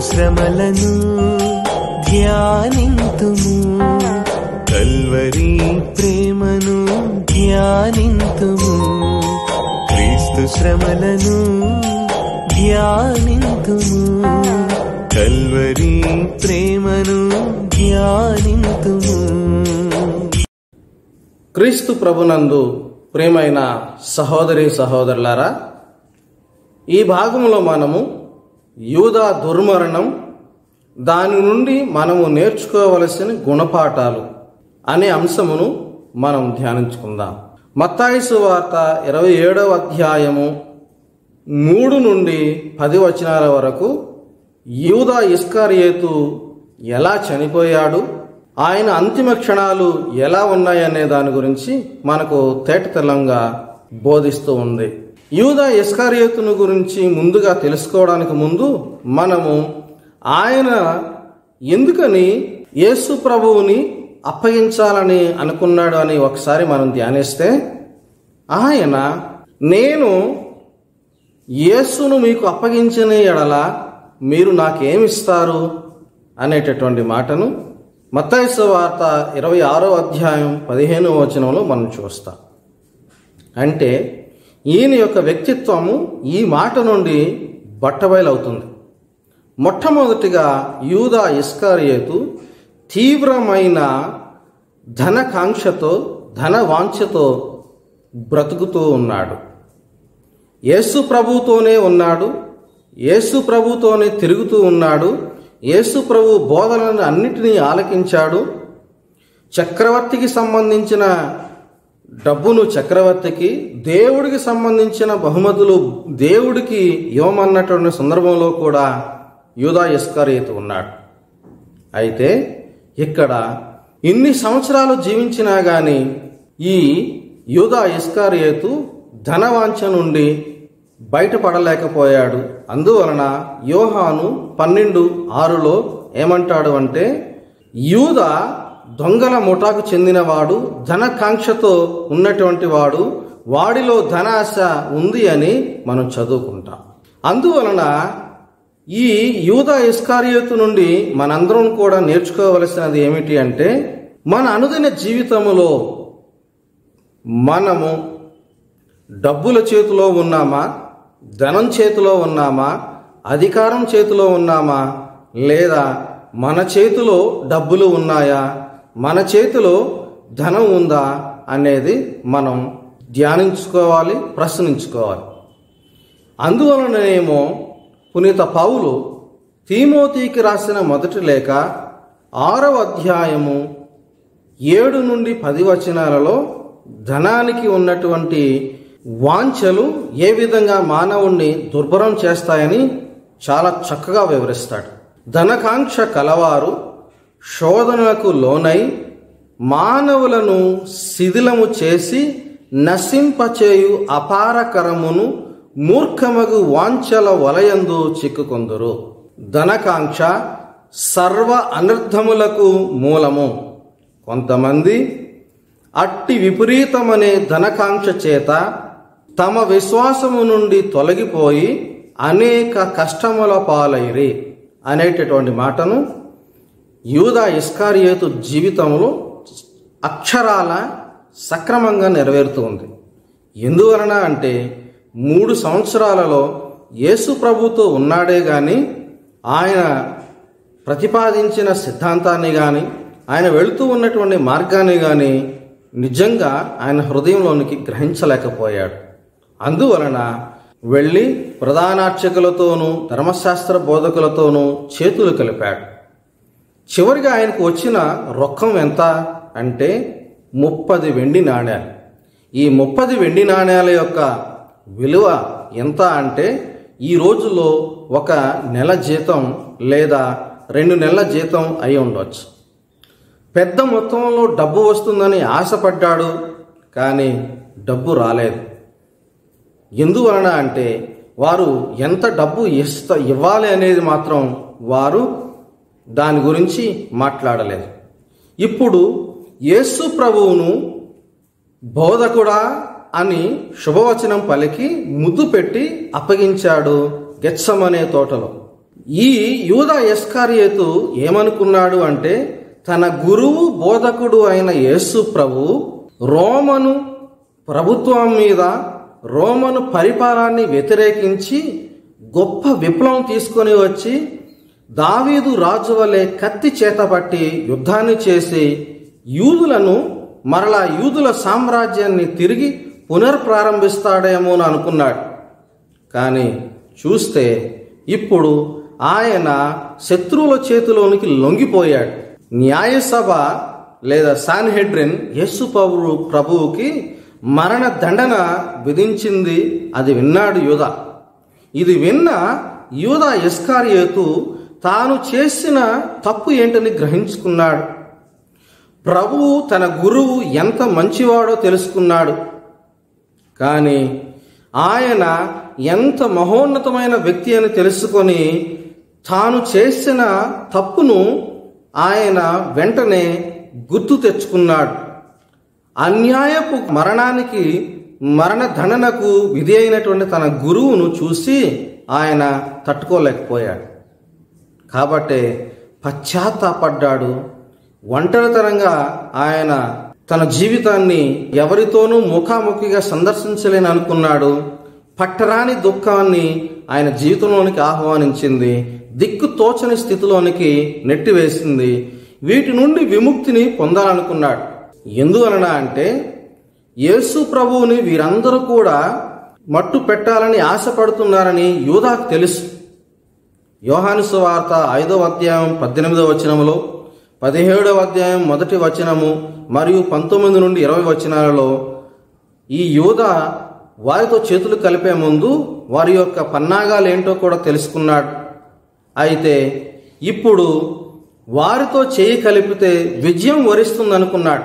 శ్రమలను ధ్యానింతుము కల్వరి ప్రేమను ధ్యానింతుము క్రీస్తు శ్రమలను ధ్యానింతుము కల్వరి ప్రేమను ధ్యానింతుము క్రీస్తు ప్రభునందు ప్రేమైన సహోదరి సహోదరులారా ఈ భాగంలో మనము యూదా దుర్మరణం దాని నుండి మనము నేర్చుకోవలసిన గుణపాఠాలు అనే అంశమును మనం ధ్యానించుకుందాం మత్తాయిసు వార్త ఇరవై ఏడవ అధ్యాయము మూడు నుండి పది వచనాల వరకు యూదా ఇస్కారియేతు ఎలా చనిపోయాడు ఆయన అంతిమ క్షణాలు ఎలా ఉన్నాయనే దాని గురించి మనకు తేటతెల్లంగా బోధిస్తూ ఉంది యూదా ఇస్కారియేతును గురించి ముందుగా తెలుసుకోవడానికి ముందు మనము ఆయన ఎందుకని యేసు ప్రభువుని అప్పగించాలని అనుకున్నాడు అని ఒకసారి మనం ధ్యానిస్తే ఆయన నేను యేసును మీకు అప్పగించిన ఎడల మీరు నాకేమిస్తారు అనేటటువంటి మాటను మత్తైసు వార్త ఇరవై ఆరో అధ్యాయం పదిహేను వచనంలో మనం చూస్తాం అంటే ఈయన యొక్క వ్యక్తిత్వము ఈ మాట నుండి బట్టబయలవుతుంది మొట్టమొదటిగా యూదా ఇస్కారియేతు తీవ్రమైన ధనకాంక్షతో ధన వాంఛతో బ్రతుకుతూ ఉన్నాడు యేసు ప్రభుతోనే ఉన్నాడు యేసు ప్రభుతోనే తిరుగుతూ ఉన్నాడు యేసు ప్రభు బోధనలను అన్నిటినీ ఆలకించాడు చక్రవర్తికి సంబంధించిన డబ్బును చక్రవర్తికి దేవుడికి సంబంధించిన బహుమతులు దేవుడికి ఇవ్వమన్నటువంటి సందర్భంలో కూడా యూదా ఇస్కారియతు ఉన్నాడు అయితే ఇక్కడ ఇన్ని సంవత్సరాలు జీవించినా గాని ఈ యూదా ఇస్కారియేతు ధనవాంఛ నుండి బయటపడలేకపోయాడు అందువలన యోహాను పన్నెండు ఆరులో ఏమంటాడు అంటే యూద దొంగల ముఠాకు చెందినవాడు ధనకాంక్షతో ఉన్నటువంటి వాడు వాడిలో ధనాశ ఉంది అని మనం చదువుకుంటాం అందువలన ఈ యూద ఇస్కారియోతు నుండి మనందరం కూడా నేర్చుకోవలసినది ఏమిటి అంటే మన అనుదిన జీవితంలో మనము డబ్బుల చేతిలో ఉన్నామా ధనం చేతిలో ఉన్నామా అధికారం చేతిలో ఉన్నామా లేదా మన చేతిలో డబ్బులు ఉన్నాయా మన చేతిలో ధనం ఉందా అనేది మనం ధ్యానించుకోవాలి ప్రశ్నించుకోవాలి అందువలననేమో పునీత పౌలు తీమోతికి రాసిన మొదటి లేఖ ఆరవ అధ్యాయము ఏడు నుండి పది వచనాలలో ధనానికి ఉన్నటువంటి వాంఛలు ఏ విధంగా మానవుణ్ణి దుర్భరం చేస్తాయని చాలా చక్కగా వివరిస్తాడు ధనకాంక్ష కలవారు శోధనలకు లోనై మానవులను శిథిలము చేసి నశింపచేయు అపారకరమును మూర్ఖమగు వాంఛల వలయందు చిక్కుకొందురు ధనకాంక్ష సర్వ అనర్థములకు మూలము కొంతమంది అట్టి విపరీతమనే ధనకాంక్ష చేత తమ విశ్వాసము నుండి తొలగిపోయి అనేక కష్టముల పాలైరి అనేటటువంటి మాటను యూదా ఇస్కారియేతు జీవితంలో అక్షరాల సక్రమంగా నెరవేరుతూ ఉంది ఎందువలన అంటే మూడు సంవత్సరాలలో యేసు ప్రభుతో ఉన్నాడే గాని ఆయన ప్రతిపాదించిన సిద్ధాంతాన్ని కానీ ఆయన వెళుతూ ఉన్నటువంటి మార్గాన్ని కానీ నిజంగా ఆయన హృదయంలోనికి గ్రహించలేకపోయాడు అందువలన వెళ్ళి ప్రధానార్చకులతోనూ ధర్మశాస్త్ర బోధకులతోనూ చేతులు కలిపాడు చివరిగా ఆయనకు వచ్చిన రొక్కం ఎంత అంటే ముప్పది వెండి నాణ్యాలు ఈ ముప్పది వెండి నాణ్యాల యొక్క విలువ ఎంత అంటే ఈ రోజుల్లో ఒక నెల జీతం లేదా రెండు నెలల జీతం అయి ఉండవచ్చు పెద్ద మొత్తంలో డబ్బు వస్తుందని ఆశపడ్డాడు కానీ డబ్బు రాలేదు ఎందువలన అంటే వారు ఎంత డబ్బు ఇస్త ఇవ్వాలి అనేది మాత్రం వారు దాని గురించి మాట్లాడలేదు ఇప్పుడు యేసు ప్రభువును బోధకుడా అని శుభవచనం పలికి ముద్దు పెట్టి అప్పగించాడు గెత్సమనే తోటలో ఈ యూదా ఎస్కారియేతు ఏమనుకున్నాడు అంటే తన గురువు బోధకుడు అయిన యేసు ప్రభు రోమను ప్రభుత్వం మీద రోమను పరిపాలనాన్ని వ్యతిరేకించి గొప్ప విప్లవం తీసుకొని వచ్చి దావీదు రాజు వలె కత్తి చేతపట్టి యుద్ధాన్ని చేసి యూదులను మరలా యూదుల సామ్రాజ్యాన్ని తిరిగి పునర్ప్రారంభిస్తాడేమో అని అనుకున్నాడు కానీ చూస్తే ఇప్పుడు ఆయన శత్రువుల చేతిలోనికి లొంగిపోయాడు న్యాయసభ లేదా సాన్హెడ్రిన్ యేసు ప్రభు ప్రభువుకి మరణ దండన విధించింది అది విన్నాడు యూద ఇది విన్న యూద ఎస్కారియేతు తాను చేసిన తప్పు ఏంటని గ్రహించుకున్నాడు ప్రభువు తన గురువు ఎంత మంచివాడో తెలుసుకున్నాడు కానీ ఆయన ఎంత మహోన్నతమైన వ్యక్తి అని తెలుసుకొని తాను చేసిన తప్పును ఆయన వెంటనే గుర్తు తెచ్చుకున్నాడు అన్యాయపు మరణానికి మరణ దండనకు విధి అయినటువంటి తన గురువును చూసి ఆయన తట్టుకోలేకపోయాడు కాబట్టే పశ్చాత్తాపడ్డాడు ఒంటరితనంగా ఆయన తన జీవితాన్ని ఎవరితోనూ ముఖాముఖిగా సందర్శించలేని అనుకున్నాడు పట్టరాని దుఃఖాన్ని ఆయన జీవితంలోనికి ఆహ్వానించింది దిక్కు తోచని స్థితిలోనికి నెట్టివేసింది వీటి నుండి విముక్తిని పొందాలనుకున్నాడు ఎందువలన అంటే యేసు ప్రభువుని వీరందరూ కూడా మట్టు పెట్టాలని ఆశపడుతున్నారని యూదాకు తెలుసు యోహాను సువార్త ఐదవ అధ్యాయం పద్దెనిమిదవ వచనములో పదిహేడవ అధ్యాయం మొదటి వచనము మరియు పంతొమ్మిది నుండి ఇరవై వచనాలలో ఈ యూద వారితో చేతులు కలిపే ముందు వారి యొక్క పన్నాగాలు ఏంటో కూడా తెలుసుకున్నాడు అయితే ఇప్పుడు వారితో చేయి కలిపితే విజయం వరిస్తుందనుకున్నాడు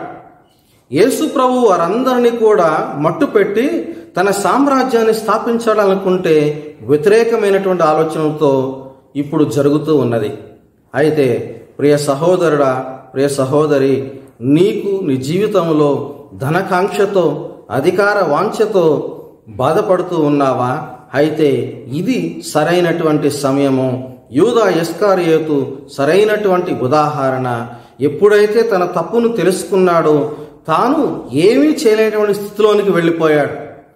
యేసు ప్రభు వారందరినీ కూడా మట్టు పెట్టి తన సామ్రాజ్యాన్ని స్థాపించాలనుకుంటే వ్యతిరేకమైనటువంటి ఆలోచనలతో ఇప్పుడు జరుగుతూ ఉన్నది అయితే ప్రియ సహోదరుడా ప్రియ సహోదరి నీకు నీ జీవితంలో ధనకాంక్షతో అధికార వాంఛతో బాధపడుతూ ఉన్నావా అయితే ఇది సరైనటువంటి సమయము యూదా ఎస్కారియోతు సరైనటువంటి ఉదాహరణ ఎప్పుడైతే తన తప్పును తెలుసుకున్నాడో తాను ఏమీ చేయలేనటువంటి స్థితిలోనికి వెళ్ళిపోయాడు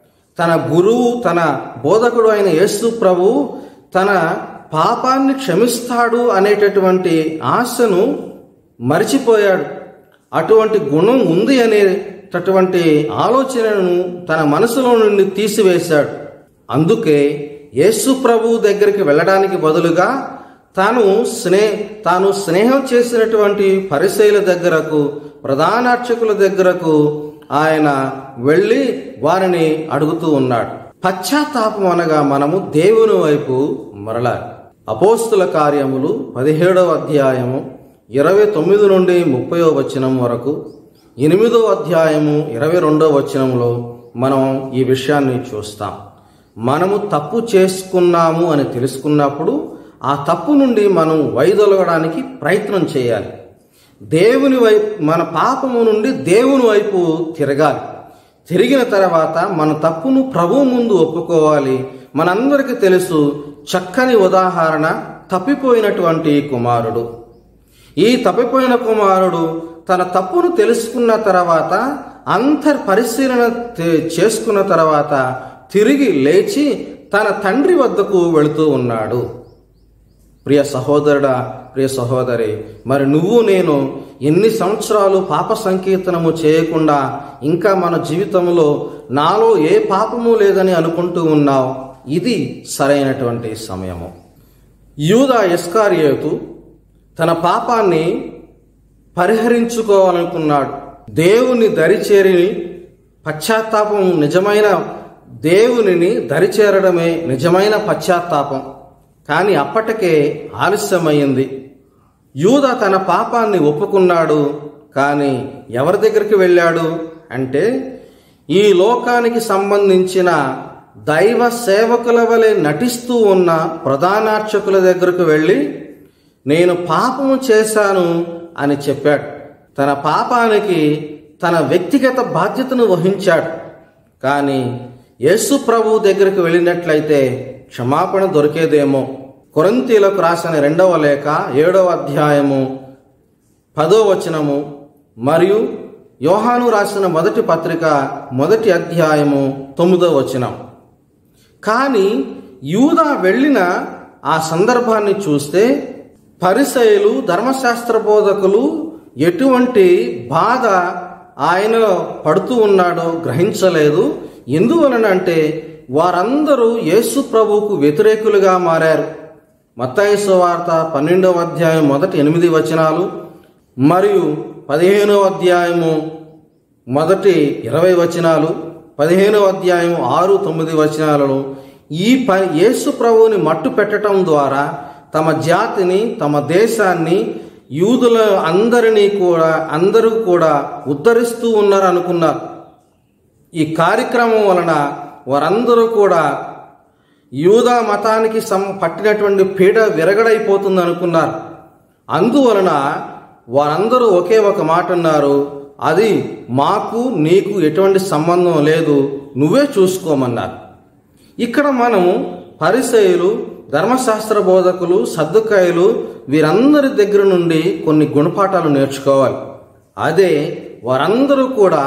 తన గురువు తన బోధకుడు అయిన యేసు ప్రభు తన పాపాన్ని క్షమిస్తాడు అనేటటువంటి ఆశను మరిచిపోయాడు అటువంటి గుణం ఉంది అనేటటువంటి ఆలోచనను తన మనసులో నుండి తీసివేశాడు అందుకే యేసు ప్రభు దగ్గరికి వెళ్ళడానికి బదులుగా తాను స్నే తాను స్నేహం చేసినటువంటి పరిశైల దగ్గరకు ప్రధానార్చకుల దగ్గరకు ఆయన వెళ్ళి వారిని అడుగుతూ ఉన్నాడు పశ్చాత్తాపం అనగా మనము దేవుని వైపు మరలాలి అపోస్తుల కార్యములు పదిహేడవ అధ్యాయము ఇరవై తొమ్మిది నుండి ముప్పయో వచనం వరకు ఎనిమిదో అధ్యాయము ఇరవై రెండో వచనంలో మనం ఈ విషయాన్ని చూస్తాం మనము తప్పు చేసుకున్నాము అని తెలుసుకున్నప్పుడు ఆ తప్పు నుండి మనం వైదొలగడానికి ప్రయత్నం చేయాలి దేవుని వైపు మన పాపము నుండి దేవుని వైపు తిరగాలి తిరిగిన తర్వాత మన తప్పును ప్రభు ముందు ఒప్పుకోవాలి మనందరికీ తెలుసు చక్కని ఉదాహరణ తప్పిపోయినటువంటి కుమారుడు ఈ తప్పిపోయిన కుమారుడు తన తప్పును తెలుసుకున్న తర్వాత అంతర్ పరిశీలన తే- చేసుకున్న తర్వాత తిరిగి లేచి తన తండ్రి వద్దకు వెళుతూ ఉన్నాడు ప్రియ సహోదరుడా ప్రియ సహోదరి మరి నువ్వు నేను ఎన్ని సంవత్సరాలు పాప సంకీర్తనము చేయకుండా ఇంకా మన జీవితంలో నాలో ఏ పాపము లేదని అనుకుంటూ ఉన్నావు ఇది సరైనటువంటి సమయము యూదా ఎస్కారియోతు తన పాపాన్ని పరిహరించుకోవాలనుకున్నాడు దేవుని దరిచేరి పశ్చాత్తాపం నిజమైన దేవునిని దరిచేరడమే నిజమైన పశ్చాత్తాపం కానీ అప్పటికే ఆలస్యమైంది యూద తన పాపాన్ని ఒప్పుకున్నాడు కానీ ఎవరి దగ్గరికి వెళ్ళాడు అంటే ఈ లోకానికి సంబంధించిన దైవ సేవకుల వలె నటిస్తూ ఉన్న ప్రధానార్చకుల దగ్గరకు వెళ్ళి నేను పాపము చేశాను అని చెప్పాడు తన పాపానికి తన వ్యక్తిగత బాధ్యతను వహించాడు కానీ యేసు ప్రభు దగ్గరికి వెళ్ళినట్లయితే క్షమాపణ దొరికేదేమో కొరంతీలకు రాసిన రెండవ లేఖ ఏడవ అధ్యాయము పదో వచనము మరియు యోహాను రాసిన మొదటి పత్రిక మొదటి అధ్యాయము తొమ్మిదో వచనం కానీ యూదా వెళ్ళిన ఆ సందర్భాన్ని చూస్తే పరిసయులు ధర్మశాస్త్ర బోధకులు ఎటువంటి బాధ ఆయన పడుతూ ఉన్నాడో గ్రహించలేదు ఎందువలనంటే వారందరూ యేసు ప్రభువుకు వ్యతిరేకులుగా మారారు మత్తాయి వార్త పన్నెండవ అధ్యాయం మొదటి ఎనిమిది వచనాలు మరియు పదిహేనవ అధ్యాయము మొదటి ఇరవై వచనాలు పదిహేనవ అధ్యాయం ఆరు తొమ్మిది వచనాలలో ఈ పని యేసు ప్రభువుని మట్టు పెట్టడం ద్వారా తమ జాతిని తమ దేశాన్ని యూదుల అందరినీ కూడా అందరూ కూడా ఉద్ధరిస్తూ ఉన్నారు అనుకున్నారు ఈ కార్యక్రమం వలన వారందరూ కూడా యూదా మతానికి సం పట్టినటువంటి పీడ విరగడైపోతుంది అనుకున్నారు అందువలన వారందరూ ఒకే ఒక మాట అన్నారు అది మాకు నీకు ఎటువంటి సంబంధం లేదు నువ్వే చూసుకోమన్నారు ఇక్కడ మనము పరిసయులు ధర్మశాస్త్ర బోధకులు సర్దుకాయలు వీరందరి దగ్గర నుండి కొన్ని గుణపాఠాలు నేర్చుకోవాలి అదే వారందరూ కూడా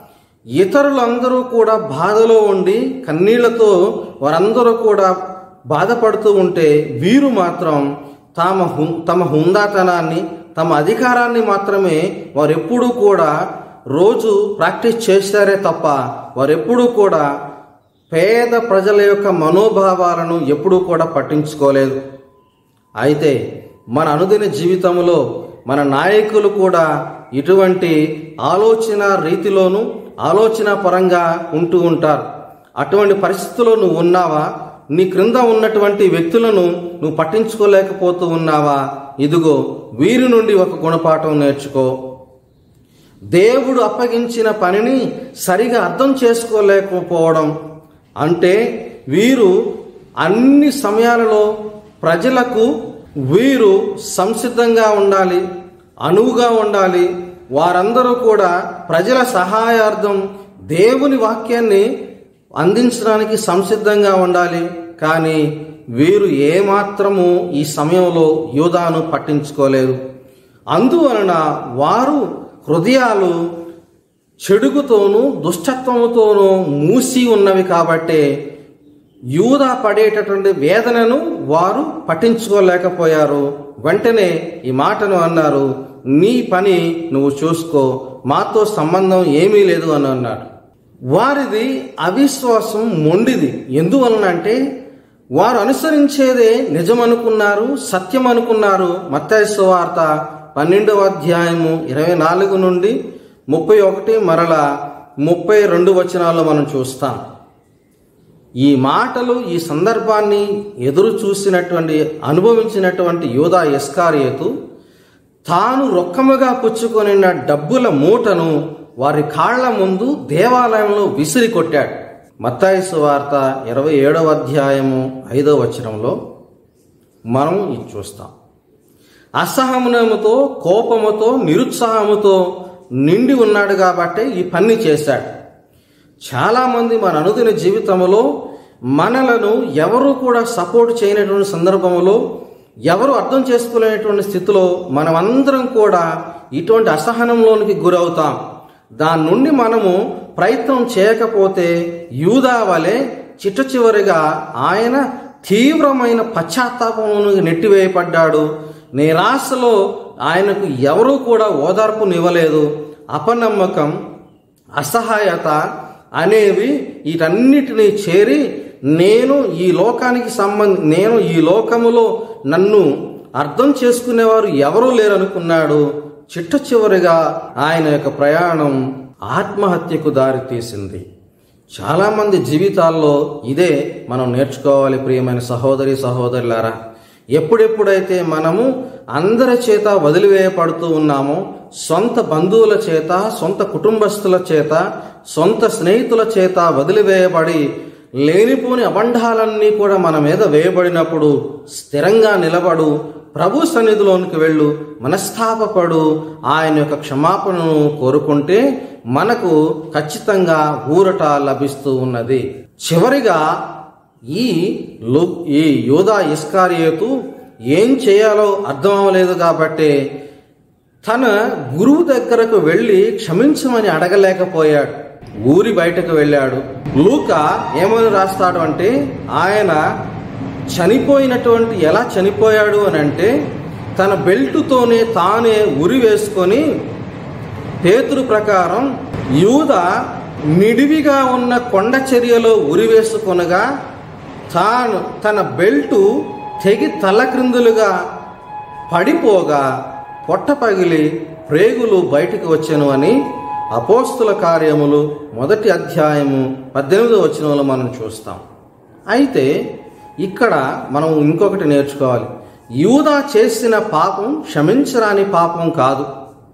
ఇతరులందరూ కూడా బాధలో ఉండి కన్నీళ్లతో వారందరూ కూడా బాధపడుతూ ఉంటే వీరు మాత్రం తమ హు- తమ హుందాతనాన్ని తమ అధికారాన్ని మాత్రమే వారెప్పుడూ కూడా రోజు ప్రాక్టీస్ చేశారే తప్ప వారెప్పుడూ కూడా పేద ప్రజల యొక్క మనోభావాలను ఎప్పుడూ కూడా పట్టించుకోలేదు అయితే మన అనుదిన జీవితంలో మన నాయకులు కూడా ఇటువంటి ఆలోచన రీతిలోనూ ఆలోచన పరంగా ఉంటూ ఉంటారు అటువంటి పరిస్థితుల్లో నువ్వు ఉన్నావా నీ క్రింద ఉన్నటువంటి వ్యక్తులను నువ్వు పట్టించుకోలేకపోతూ ఉన్నావా ఇదిగో వీరి నుండి ఒక గుణపాఠం నేర్చుకో దేవుడు అప్పగించిన పనిని సరిగా అర్థం చేసుకోలేకపోవడం అంటే వీరు అన్ని సమయాలలో ప్రజలకు వీరు సంసిద్ధంగా ఉండాలి అనువుగా ఉండాలి వారందరూ కూడా ప్రజల సహాయార్థం దేవుని వాక్యాన్ని అందించడానికి సంసిద్ధంగా ఉండాలి కానీ వీరు ఏమాత్రము ఈ సమయంలో యూదాను పట్టించుకోలేదు అందువలన వారు హృదయాలు చెడుగుతోనూ దుష్టత్వముతోనూ మూసి ఉన్నవి కాబట్టే యూదా పడేటటువంటి వేదనను వారు పట్టించుకోలేకపోయారు వెంటనే ఈ మాటను అన్నారు నీ పని నువ్వు చూసుకో మాతో సంబంధం ఏమీ లేదు అని అన్నాడు వారిది అవిశ్వాసం మొండిది ఎందువలన అంటే వారు అనుసరించేదే నిజమనుకున్నారు సత్యం అనుకున్నారు మత్తైసు వార్త పన్నెండవ అధ్యాయము ఇరవై నాలుగు నుండి ముప్పై ఒకటి మరల ముప్పై రెండు వచనాల్లో మనం చూస్తాం ఈ మాటలు ఈ సందర్భాన్ని ఎదురు చూసినటువంటి అనుభవించినటువంటి యోధా ఎస్కారియతు తాను రొక్కముగా పుచ్చుకొనిన డబ్బుల మూటను వారి కాళ్ల ముందు దేవాలయంలో విసిరి కొట్టాడు మత్తాయిసు వార్త ఇరవై ఏడవ అధ్యాయము ఐదవ వచనంలో మనం ఇది చూస్తాం అసహనముతో కోపముతో నిరుత్సాహముతో నిండి ఉన్నాడు కాబట్టి ఈ పని చేశాడు చాలామంది మన అనుదిన జీవితంలో మనలను ఎవరు కూడా సపోర్ట్ చేయనటువంటి సందర్భంలో ఎవరు అర్థం చేసుకోలేనటువంటి స్థితిలో మనమందరం కూడా ఇటువంటి అసహనంలోనికి గురవుతాం దాని నుండి మనము ప్రయత్నం చేయకపోతే యూదా వలె చిట్ట చివరిగా ఆయన తీవ్రమైన పశ్చాత్తాపంలోనికి నెట్టివేయబడ్డాడు నిరాశలో ఆయనకు ఎవరూ కూడా ఓదార్పునివ్వలేదు అపనమ్మకం అసహాయత అనేవి వీటన్నిటినీ చేరి నేను ఈ లోకానికి సంబంధ నేను ఈ లోకములో నన్ను అర్థం చేసుకునేవారు ఎవరూ లేరనుకున్నాడు చిట్ట చివరిగా ఆయన యొక్క ప్రయాణం ఆత్మహత్యకు దారితీసింది చాలామంది జీవితాల్లో ఇదే మనం నేర్చుకోవాలి ప్రియమైన సహోదరి సహోదరులారా ఎప్పుడెప్పుడైతే మనము అందరి చేత వదిలివేయబడుతూ ఉన్నామో సొంత బంధువుల చేత సొంత కుటుంబస్తుల చేత సొంత స్నేహితుల చేత వదిలివేయబడి లేనిపోని అబంధాలన్నీ కూడా మన మీద వేయబడినప్పుడు స్థిరంగా నిలబడు ప్రభు సన్నిధిలోనికి వెళ్ళు మనస్తాపపడు ఆయన యొక్క క్షమాపణను కోరుకుంటే మనకు ఖచ్చితంగా ఊరట లభిస్తూ ఉన్నది చివరిగా ఈ లు ఈ యోధా ఇస్కారియోతు ఏం చేయాలో అర్థం అవ్వలేదు కాబట్టి తన గురువు దగ్గరకు వెళ్ళి క్షమించమని అడగలేకపోయాడు ఊరి బయటకు వెళ్ళాడు లూక ఏమని రాస్తాడు అంటే ఆయన చనిపోయినటువంటి ఎలా చనిపోయాడు అని అంటే తన బెల్టుతోనే తానే ఉరి వేసుకొని పేతురు ప్రకారం యూద నిడివిగా ఉన్న కొండ చర్యలో ఉరివేసుకొనగా తాను తన బెల్టు తెగి తలక్రిందులుగా పడిపోగా పొట్ట పగిలి ప్రేగులు బయటికి వచ్చెను అని అపోస్తుల కార్యములు మొదటి అధ్యాయము పద్దెనిమిదో వచనంలో మనం చూస్తాం అయితే ఇక్కడ మనం ఇంకొకటి నేర్చుకోవాలి యూదా చేసిన పాపం క్షమించరాని పాపం కాదు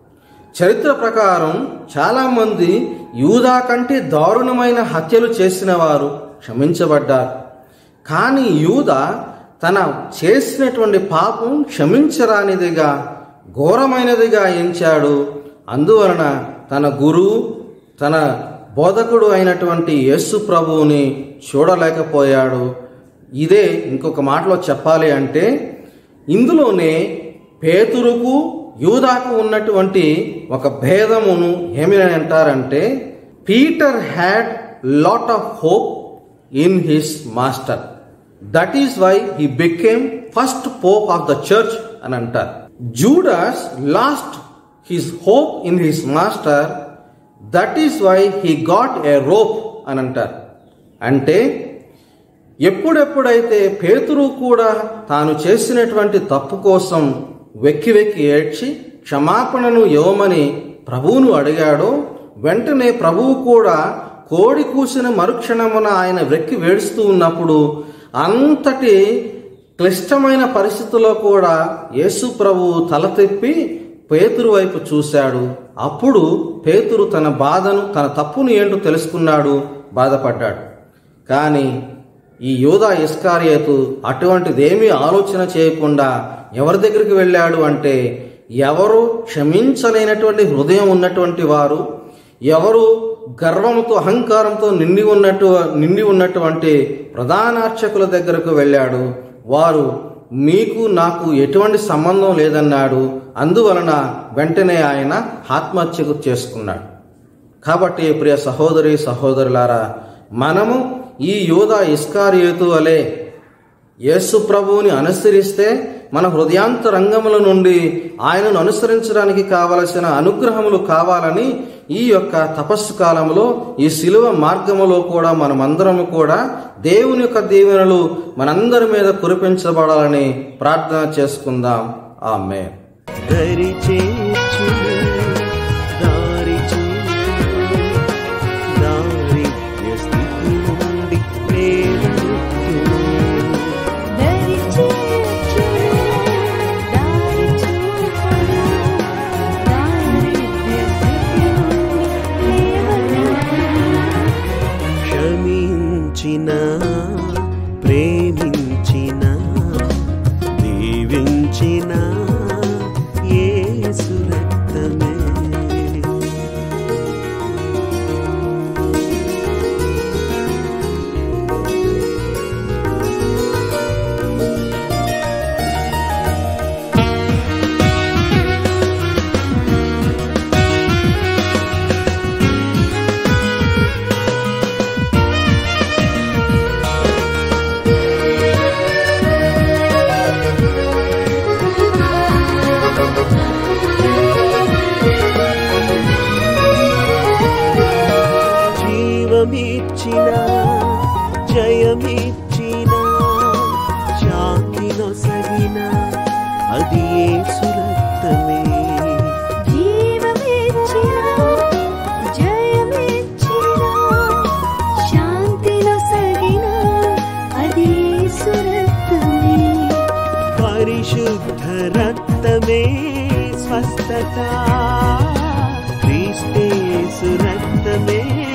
చరిత్ర ప్రకారం చాలామంది యూదా కంటే దారుణమైన హత్యలు చేసిన వారు క్షమించబడ్డారు కానీ యూద తన చేసినటువంటి పాపం క్షమించరానిదిగా ఘోరమైనదిగా ఎంచాడు అందువలన తన గురువు తన బోధకుడు అయినటువంటి యేసు ప్రభువుని చూడలేకపోయాడు ఇదే ఇంకొక మాటలో చెప్పాలి అంటే ఇందులోనే పేతురుకు యూదాకు ఉన్నటువంటి ఒక భేదమును ఏమని అంటారంటే Peter had lot of hope in his master that is why he became first pope of the church అని అంటారు Judas lost his hope in his master that is why he got a rope అని అంటారు అంటే ఎప్పుడెప్పుడైతే పేతురు కూడా తాను చేసినటువంటి తప్పు కోసం వెక్కి వెక్కి ఏడ్చి క్షమాపణను ఇవ్వమని ప్రభువును అడిగాడో వెంటనే ప్రభువు కూడా కోడి కూసిన మరుక్షణమున ఆయన వెక్కి వేడుస్తూ ఉన్నప్పుడు అంతటి క్లిష్టమైన పరిస్థితుల్లో కూడా యేసు ప్రభువు తల తిప్పి పేతురు వైపు చూశాడు అప్పుడు పేతురు తన బాధను తన తప్పును ఏంటో తెలుసుకున్నాడు బాధపడ్డాడు కానీ ఈ యోధా ఇస్కారియతు అటువంటిదేమీ ఆలోచన చేయకుండా ఎవరి దగ్గరికి వెళ్ళాడు అంటే ఎవరు క్షమించలేనటువంటి హృదయం ఉన్నటువంటి వారు ఎవరు గర్వంతో అహంకారంతో నిండి ఉన్నట్టు నిండి ఉన్నటువంటి ప్రధానార్చకుల దగ్గరకు వెళ్ళాడు వారు మీకు నాకు ఎటువంటి సంబంధం లేదన్నాడు అందువలన వెంటనే ఆయన ఆత్మహత్యకు చేసుకున్నాడు కాబట్టి ప్రియ సహోదరి సహోదరులారా మనము ఈ యోధ ఇస్కారియోతు వలె యేసు ప్రభువుని అనుసరిస్తే మన హృదయాంతరంగముల నుండి ఆయనను అనుసరించడానికి కావలసిన అనుగ్రహములు కావాలని ఈ యొక్క తపస్సు కాలంలో ఈ శిలువ మార్గములో కూడా మనమందరము కూడా దేవుని యొక్క దీవెనలు మనందరి మీద కురిపించబడాలని ప్రార్థన చేసుకుందాం ఆమె దరి చేర్చును, దారి చూపును, దారిద్ర్య స్థితి నుండి ప్రేరణిత్తును. దరి చేర్చును దారి చూపును దారిద్ర్య స్థితి నుండి లేవనెత్తును క్షమించిన ప్రేమించిన దీవించిన యేసు రక్తమే జీవమిచ్చిన జయమిచ్చిన శాంతి నొసగిన అది యేసు రక్తమే జీవమిచ్చిన జయమిచ్చిన శాంతిలో సగిన అది యేసు రక్తమే పరిశుద్ధ రక్తమే స్వస్థత క్రీస్తేసు రక్తమే